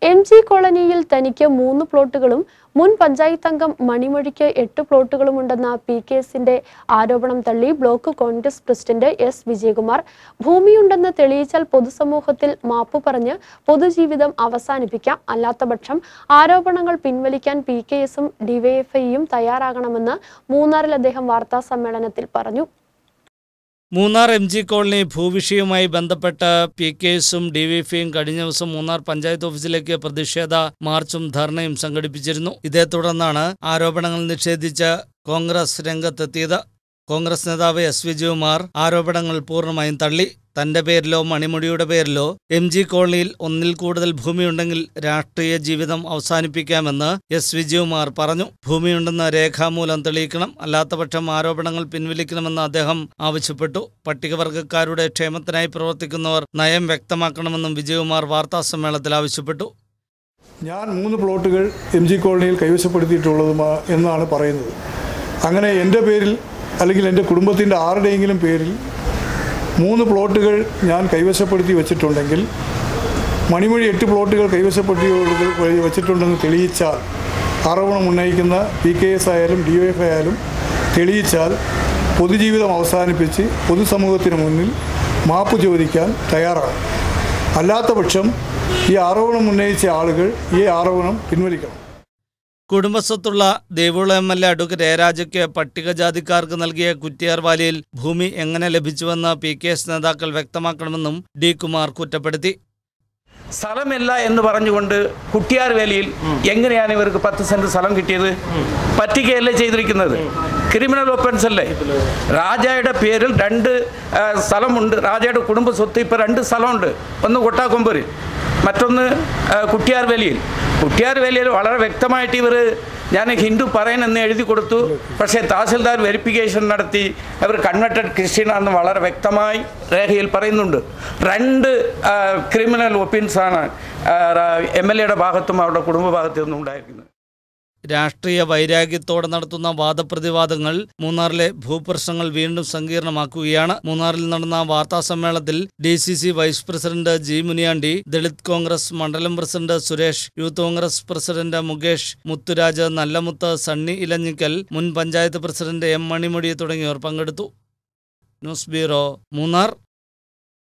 M G കോളനിയിൽ തനിക്ക് മൂന്ന് പ്ലോട്ടുകളും മുൻ പഞ്ചായത്ത് അംഗം മണിമൊഴിക്ക് എട്ട് പ്ലോട്ടുകളുമുണ്ടെന്ന പി കെ എസിന്റെ ആരോപണം തള്ളി block Congress president S Vijayakumar ഭൂമിയുണ്ടെന്ന് തെളിയിച്ചാൽ പൊതുസമൂഹത്തിൽ മാപ്പു പറഞ്ഞ് പൊതുജീവിതം അവസാനിപ്പിക്കാം അല്ലാത്തപക്ഷം ആരോപണങ്ങൾ പിൻവലിക്കാൻ പി കെ എസും ഡിവൈഎഫ്ഐയും തയ്യാറാകണമെന്ന് മൂന്നാറിൽ അദ്ദേഹം വാർത്താ സമ്മേളനത്തിൽ പറഞ്ഞു മൂന്നാർ എം ജി കോളനി ഭൂവിഷയവുമായി ബന്ധപ്പെട്ട് പി കെ എസും ഡി വി എഫും കഴിഞ്ഞ ദിവസം മൂന്നാർ പഞ്ചായത്ത് ഓഫീസിലേക്ക് പ്രതിഷേധ മാർച്ചും ധർണയും സംഘടിപ്പിച്ചിരുന്നു ഇതേ തുടർന്നാണ് ആരോപണങ്ങൾ നിഷേധിച്ച് കോൺഗ്രസ് രംഗത്തെത്തിയത് കോൺഗ്രസ് നേതാവ് എസ് വിജയകുമാർ ആരോപണങ്ങൾ പൂർണ്ണമായും തള്ളി തന്റെ പേരിലോ മണിമുടിയുടെ പേരിലോ എം ജി കോളനിയിൽ ഒന്നിൽ കൂടുതൽ ഭൂമിയുണ്ടെങ്കിൽ രാഷ്ട്രീയ ജീവിതം അവസാനിപ്പിക്കാമെന്ന് എസ് വിജയകുമാർ പറഞ്ഞു ഭൂമിയുണ്ടെന്ന് രേഖാമൂലം തെളിയിക്കണം അല്ലാത്തപക്ഷം ആരോപണങ്ങൾ പിൻവലിക്കണമെന്ന് അദ്ദേഹം ആവശ്യപ്പെട്ടു പട്ടികവർഗക്കാരുടെ ക്ഷേമത്തിനായി പ്രവർത്തിക്കുന്നവർ നയം വ്യക്തമാക്കണമെന്നും വിജയകുമാർ വാർത്താസമ്മേളനത്തിൽ ആവശ്യപ്പെട്ടു ഞാൻ മൂന്ന് പ്ലോട്ടുകൾ എം ജി കോളനിയിൽ കൈവശപ്പെടുത്തിയിട്ടുള്ളതുമാ എന്നാണ് പറയുന്നത് അങ്ങനെ എൻ്റെ പേരിൽ അല്ലെങ്കിൽ എൻ്റെ കുടുംബത്തിൻ്റെ ആരുടെയെങ്കിലും പേരിൽ മൂന്ന് പ്ലോട്ടുകൾ ഞാൻ കൈവശപ്പെടുത്തി വെച്ചിട്ടുണ്ടെങ്കിൽ മണിമൊഴി എട്ട് പ്ലോട്ടുകൾ കൈവശപ്പെടുത്തി വെച്ചിട്ടുണ്ടെന്ന് തെളിയിച്ചാൽ ആരോപണം ഉന്നയിക്കുന്ന പി കെ എസ് ആയാലും ഡി എഫ് ആയാലും തെളിയിച്ചാൽ പൊതുജീവിതം അവസാനിപ്പിച്ച് പൊതുസമൂഹത്തിന് മുന്നിൽ മാപ്പ് ചോദിക്കാൻ തയ്യാറാണ് അല്ലാത്ത പക്ഷം ഈ ആരോപണം ഉന്നയിച്ച ആളുകൾ ഈ ആരോപണം പിൻവലിക്കണം കുടുംബസ്വത്തുള്ള ദേവുള M L A advocate A രാജയ്ക്ക് പട്ടികജാതിക്കാർക്ക് നൽകിയ കുറ്റിയാർ വാലിയിൽ ഭൂമി എങ്ങനെ ലഭിച്ചുവെന്ന് പി കെ എസ് നേതാക്കൾ വ്യക്തമാക്കണമെന്നും ഡി കുമാർ കുറ്റപ്പെടുത്തി സ്ഥലമില്ല എന്ന് പറഞ്ഞുകൊണ്ട് കുട്ടിയാർ വേലിയിൽ എങ്ങനെയാണ് ഇവർക്ക് പത്ത് സെന്റ് സ്ഥലം കിട്ടിയത് പറ്റികയല്ലേ ചെയ്തിരിക്കുന്നത് ക്രിമിനൽ ഒഫൻസ് അല്ലേ രാജയുടെ പേരിൽ രണ്ട് ആ, സ്ഥലമുണ്ട് രാജയുടെ കുടുംബ സ്വത്ത് ഇപ്പോൾ രണ്ട് സ്ഥലമുണ്ട് ഒന്ന് കൊട്ടാക്കൊമ്പൂര് മറ്റൊന്ന് ആ, കുട്ടിയാർ വേലിയിൽ കുട്ടിയാർ വേലിയിൽ വളരെ വ്യക്തമായിട്ട് ഇവർ ഞാൻ ഹിന്ദു പറയാനെന്ന് എഴുതി കൊടുത്തു പക്ഷേ തഹസിൽദാർ വെരിഫിക്കേഷൻ നടത്തി അവർ കൺവെർട്ടഡ് ക്രിസ്ത്യനാണെന്ന് വളരെ വ്യക്തമായി രേഖയിൽ പറയുന്നുണ്ട് രണ്ട് ക്രിമിനൽ ഒഫൻസാണ് എം എൽ എയുടെ ഭാഗത്തും അവരുടെ കുടുംബ ഭാഗത്തു നിന്നും ഉണ്ടായിരിക്കുന്നത് രാഷ്ട്രീയ വൈരാഗ്യത്തോടെ നടത്തുന്ന വാദപ്രതിവാദങ്ങൾ മൂന്നാറിലെ ഭൂപ്രശ്നങ്ങൾ വീണ്ടും സങ്കീർണമാക്കുകയാണ് മൂന്നാറിൽ നടന്ന വാർത്താ സമ്മേളനത്തിൽ D C C vice president G Muniyandi Dalit Congress മണ്ഡലം president Suresh youth Congress president Mukesh Muthuraj Nallamuthu Sunny Elanjikkal മുൻ പഞ്ചായത്ത് പ്രസിഡന്റ് എം മണിമുടി തുടങ്ങിയവർ പങ്കെടുത്തു ന്യൂസ് ബ്യൂറോ മൂന്നാർ